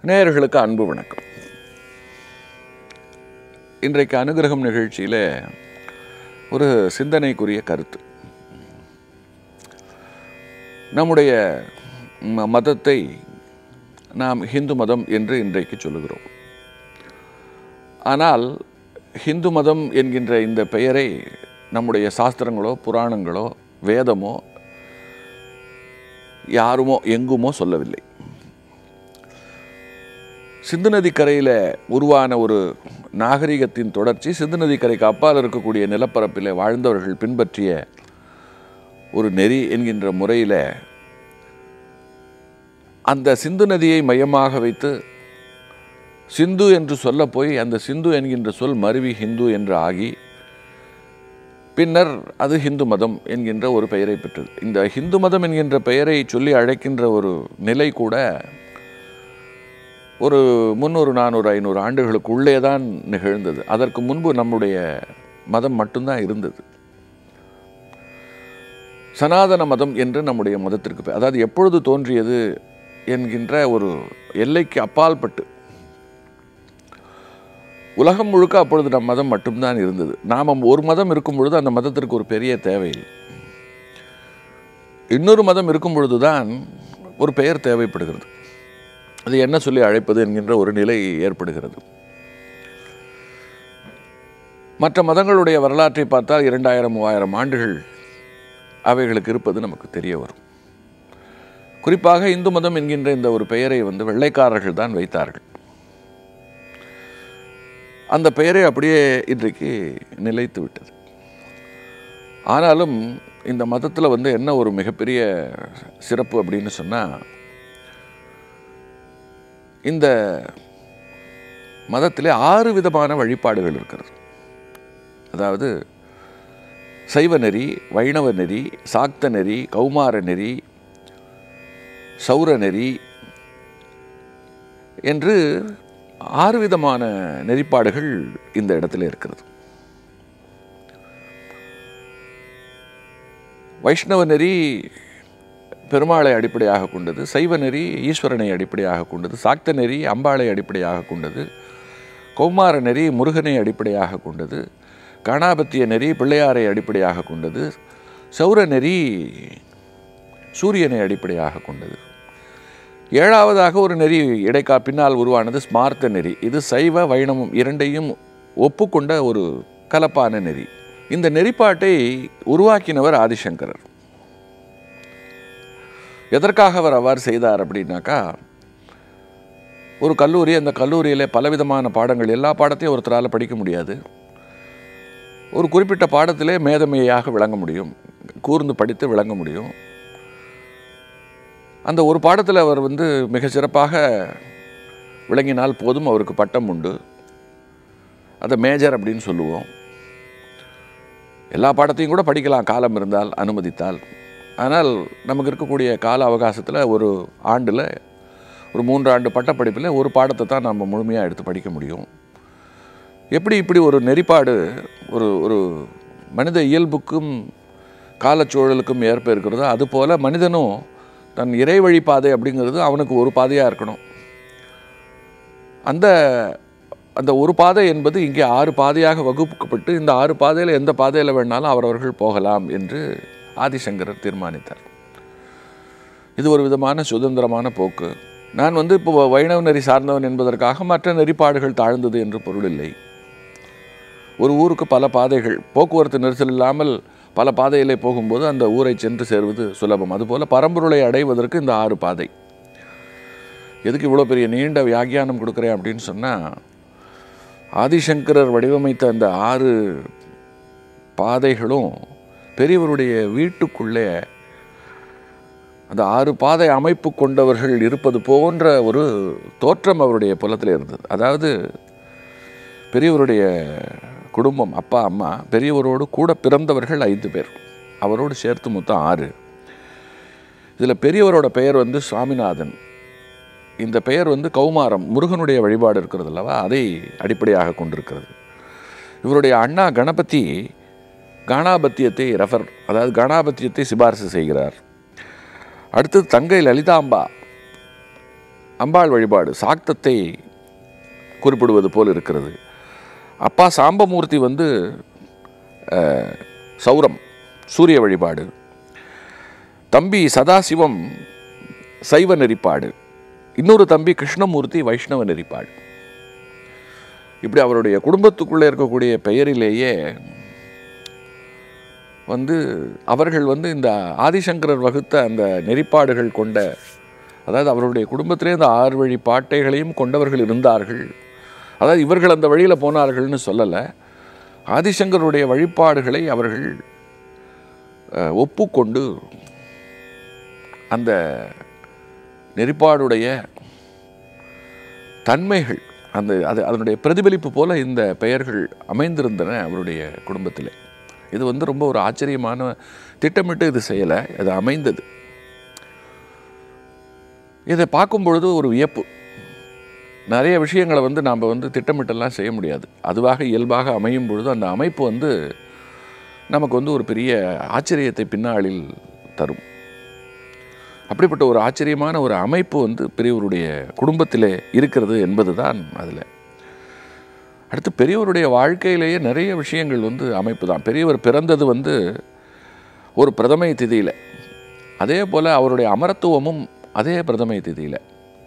நேயர்களுக்கு அன்பு வணக்கம் இன்றைக்கு அனுகிரகம் நிகழ்ச்சியில் ஒரு சிந்தனைக்குரிய கருத்து நம்முடைய ம- மதத்தை நாம் ஹிந்து மதம் என்று இன்றைக்கு சொல்லுகிறோம் ஆனால் ஹிந்து மதம் என்கின்ற இந்த பெயரை நம்முடைய சாஸ்திரங்களோ புராணங்களோ வேதமோ யாருமோ எங்குமோ சொல்லவில்லை சிந்து நதிக்கரையில் உருவான ஒரு நாகரிகத்தின் தொடர்ச்சி சிந்து நதிக்கரைக்கு அப்பால் இருக்கக்கூடிய நிலப்பரப்பில் வாழ்ந்தவர்கள் பின்பற்றிய ஒரு நெறி என்கின்ற முறையில் அந்த சிந்து நதியை மையமாக வைத்து சிந்து என்று சொல்ல போய் அந்த சிந்து என்கின்ற சொல் மருவி ஹிந்து என்று ஆகி பின்னர் அது ஹிந்து மதம் என்கின்ற ஒரு பெயரை பெற்றது இந்த ஹிந்து மதம் என்கின்ற பெயரை சொல்லி அழைக்கின்ற ஒரு நிலை கூட ஒரு முந்நூறு நானூறு ஐநூறு ஆண்டுகளுக்குள்ளே தான் நிகழ்ந்தது அதற்கு முன்பு நம்முடைய மதம் மட்டும்தான் இருந்தது சனாதன மதம் என்று நம்முடைய மதத்திற்கு பெயர் அதாவது எப்பொழுது தோன்றியது என்கின்ற ஒரு எல்லைக்கு அப்பால்பட்டு உலகம் முழுக்க அப்பொழுது நம் மதம் மட்டும்தான் இருந்தது நாம் ஒரு மதம் இருக்கும் பொழுது அந்த மதத்திற்கு ஒரு பெரிய தேவையில்லை இன்னொரு மதம் இருக்கும் பொழுதுதான் ஒரு பெயர் தேவைப்படுகிறது அது என்ன சொல்லி அழைப்பது என்கின்ற ஒரு நிலை ஏற்படுகிறது மற்ற மதங்களுடைய வரலாற்றை பார்த்தால் இரண்டாயிரம் மூவாயிரம் ஆண்டுகள் அவைகளுக்கு இருப்பது நமக்கு தெரிய வரும் குறிப்பாக இந்து மதம் என்கின்ற இந்த ஒரு பெயரை வந்து வெள்ளைக்காரர்கள் தான் வைத்தார்கள் அந்த பெயரை அப்படியே இன்றைக்கு நிலைத்து விட்டது ஆனாலும் இந்த மதத்தில் வந்து என்ன ஒரு மிகப்பெரிய சிறப்பு அப்படின்னு சொன்னால் இந்த மதத்திலே ஆறு விதமான வழிபாடுகள் இருக்கிறது அதாவது சைவ நெறி வைணவ நெறி சாக்த நெறி கௌமார நெறி சௌர நெறி என்று ஆறு விதமான நெறிப்பாடுகள் இந்த இடத்துல இருக்கிறது வைஷ்ணவ நெறி பெருமாளை அடிப்படையாக கொண்டது சைவ நெறி ஈஸ்வரனை அடிப்படையாக கொண்டது சாக்த நெறி அம்பாளை அடிப்படையாக கொண்டது கௌமார நெறி முருகனை அடிப்படையாக கொண்டது கணாபத்திய நெறி பிள்ளையாரை அடிப்படையாக கொண்டது சௌர நெறி சூரியனை அடிப்படையாக கொண்டது ஏழாவதாக ஒரு நெறி இடைக்கா பின்னால் உருவானது ஸ்மார்த்த நெறி இது சைவ வைணவம் இரண்டையும் ஒப்புக்கொண்ட ஒரு கலப்பான நெறி இந்த நெறிப்பாட்டை உருவாக்கினவர் ஆதிசங்கரர் எதற்காக அவர் அவ்வாறு செய்தார் அப்படின்னாக்கா ஒரு கல்லூரி அந்த கல்லூரியில் பலவிதமான பாடங்கள் எல்லா பாடத்தையும் ஒருத்தரால் படிக்க முடியாது ஒரு குறிப்பிட்ட பாடத்திலே மேதமையாக விளங்க முடியும் கூர்ந்து படித்து விளங்க முடியும் அந்த ஒரு பாடத்தில் அவர் வந்து மிக சிறப்பாக விளங்கினால் போதும் அவருக்கு பட்டம் உண்டு அதை மேஜர் அப்படின்னு சொல்லுவோம் எல்லா பாடத்தையும் கூட படிக்கலாம் காலம் இருந்தால் அனுமதித்தால் ஆனால் நமக்கு இருக்கக்கூடிய கால அவகாசத்தில் ஒரு ஆண்டில் ஒரு மூன்று ஆண்டு பட்டப்படிப்பில் ஒரு பாடத்தை தான் நம்ம முழுமையாக எடுத்து படிக்க முடியும் எப்படி இப்படி ஒரு நெறிப்பாடு ஒரு ஒரு மனித இயல்புக்கும் காலச்சூழலுக்கும் ஏற்ப இருக்கிறதோ அதுபோல் மனிதனும் தன் இறை வழி பாதை அப்படிங்கிறது அவனுக்கு ஒரு பாதையாக இருக்கணும் அந்த அந்த ஒரு பாதை என்பது இங்கே ஆறு பாதையாக வகுக்கப்பட்டு இந்த ஆறு பாதையில் எந்த பாதையில் வேணாலும் அவரவர்கள் போகலாம் என்று ஆதிசங்கரர் தீர்மானித்தார் இது ஒரு விதமான சுதந்திரமான போக்கு நான் வந்து இப்போ வைணவ நெறி சார்ந்தவன் என்பதற்காக மற்ற நெறிப்பாடுகள் தாழ்ந்தது என்று பொருள் இல்லை ஒரு ஊருக்கு பல பாதைகள் போக்குவரத்து நெரிசல் இல்லாமல் பல பாதையிலே போகும்போது அந்த ஊரை சென்று சேர்வது சுலபம் அதுபோல் பரம்பொருளை அடைவதற்கு இந்த ஆறு பாதை எதுக்கு இவ்வளோ பெரிய நீண்ட வியாக்கியானம் கொடுக்குறேன் அப்படின்னு சொன்னால் ஆதிசங்கரர் வடிவமைத்த அந்த ஆறு பாதைகளும் பெரியவருடைய வீட்டுக்குள்ளே அந்த ஆறு பாதை அமைப்பு கொண்டவர்கள் இருப்பது போன்ற ஒரு தோற்றம் அவருடைய புலத்தில் இருந்தது அதாவது பெரியவருடைய குடும்பம் அப்பா அம்மா பெரியவரோடு கூட பிறந்தவர்கள் ஐந்து பேர் அவரோடு சேர்த்து மொத்தம் ஆறு இதில் பெரியவரோட பெயர் வந்து சுவாமிநாதன் இந்த பெயர் வந்து கௌமாரம் முருகனுடைய வழிபாடு இருக்கிறது அல்லவா அதை அடிப்படையாக கொண்டிருக்கிறது இவருடைய அண்ணா கணபதி கானாபத்தியத்தை ரெஃபர் அதாவது கானாபத்தியத்தை சிபாரிசு செய்கிறார் அடுத்தது தங்கை லலிதாம்பா அம்பாள் வழிபாடு சாக்தத்தை குறிப்பிடுவது போல் இருக்கிறது அப்பா சாம்பமூர்த்தி வந்து அஹ், சௌரம் சூரிய வழிபாடு தம்பி சதாசிவம் சைவ நெறிப்பாடு இன்னொரு தம்பி கிருஷ்ணமூர்த்தி வைஷ்ணவ நெறிப்பாடு இப்படி அவருடைய குடும்பத்துக்குள்ளே இருக்கக்கூடிய பெயரிலேயே வந்து அவர்கள் வந்து இந்த ஆதிசங்கரர் வகுத்த அந்த நெறிப்பாடுகள் கொண்ட அதாவது அவருடைய குடும்பத்திலே இந்த ஆறு வழி பாட்டைகளையும் கொண்டவர்கள் இருந்தார்கள் அதாவது இவர்கள் அந்த வழியில் போனார்கள்னு சொல்லலை ஆதிசங்கருடைய வழிபாடுகளை அவர்கள் அஹ், ஒப்புக்கொண்டு அந்த நெறிப்பாடுடைய தன்மைகள் அந்த அது அதனுடைய பிரதிபலிப்பு போல இந்த பெயர்கள் அமைந்திருந்தன அவருடைய குடும்பத்திலே இது வந்து ரொம்ப ஒரு ஆச்சரியமான திட்டமிட்டு இது செய்யலை அது அமைந்தது இதை பார்க்கும் பொழுது ஒரு வியப்பு நிறைய விஷயங்களை வந்து நாம் வந்து திட்டமிட்டெல்லாம் செய்ய முடியாது அதுவாக இயல்பாக அமையும் பொழுது அந்த அமைப்பு வந்து நமக்கு வந்து ஒரு பெரிய ஆச்சரியத்தை பின்னாளில் தரும் அப்படிப்பட்ட ஒரு ஆச்சரியமான ஒரு அமைப்பு வந்து பெரியவருடைய குடும்பத்திலே இருக்கிறது என்பது தான் அதில் அடுத்து பெரியவருடைய வாழ்க்கையிலேயே நிறைய விஷயங்கள் வந்து அமைப்பு தான் பெரியவர் பிறந்தது வந்து ஒரு பிரதமை திதியில் அதே போல் அவருடைய அமரத்துவமும் அதே பிரதமை திதியில்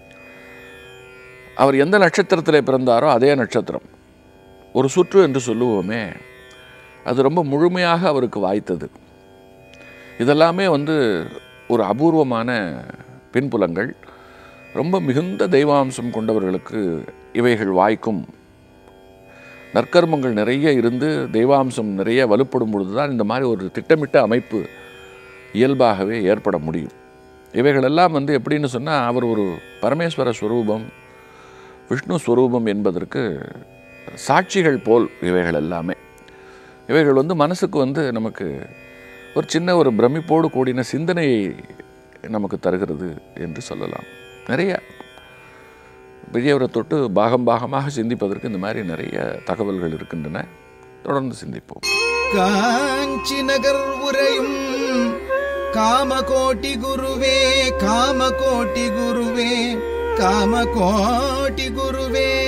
அவர் எந்த நட்சத்திரத்தில் பிறந்தாரோ அதே நட்சத்திரம் ஒரு சுற்று என்று சொல்லுவோமே அது ரொம்ப முழுமையாக அவருக்கு வாய்த்தது இதெல்லாமே வந்து ஒரு அபூர்வமான பின்புலங்கள் ரொம்ப மிகுந்த தெய்வாம்சம் கொண்டவர்களுக்கு இவைகள் வாய்க்கும் நற்கர்மங்கள் நிறைய இருந்து தெய்வாம்சம் நிறைய வலுப்படும் பொழுது தான் இந்த மாதிரி ஒரு திட்டமிட்ட அமைப்பு இயல்பாகவே ஏற்பட முடியும் இவைகளெல்லாம் வந்து எப்படின்னு சொன்னால் அவர் ஒரு பரமேஸ்வர ஸ்வரூபம் விஷ்ணு ஸ்வரூபம் என்பதற்கு சாட்சிகள் போல் இவைகள் எல்லாமே இவைகள் வந்து மனசுக்கு வந்து நமக்கு ஒரு சின்ன ஒரு பிரமிப்போடு கூடின சிந்தனையை நமக்கு தருகிறது என்று சொல்லலாம் நிறைய பெரியவரை தொட்டு பாகம் பாகமாக சிந்திப்பதற்கு இந்த மாதிரி நிறைய தகவல்கள் இருக்கின்றன தொடர்ந்து சிந்திப்போம் காஞ்சி நகர் உரையும் காமகோட்டி குருவே காமகோட்டி குருவே காமகோட்டி குருவே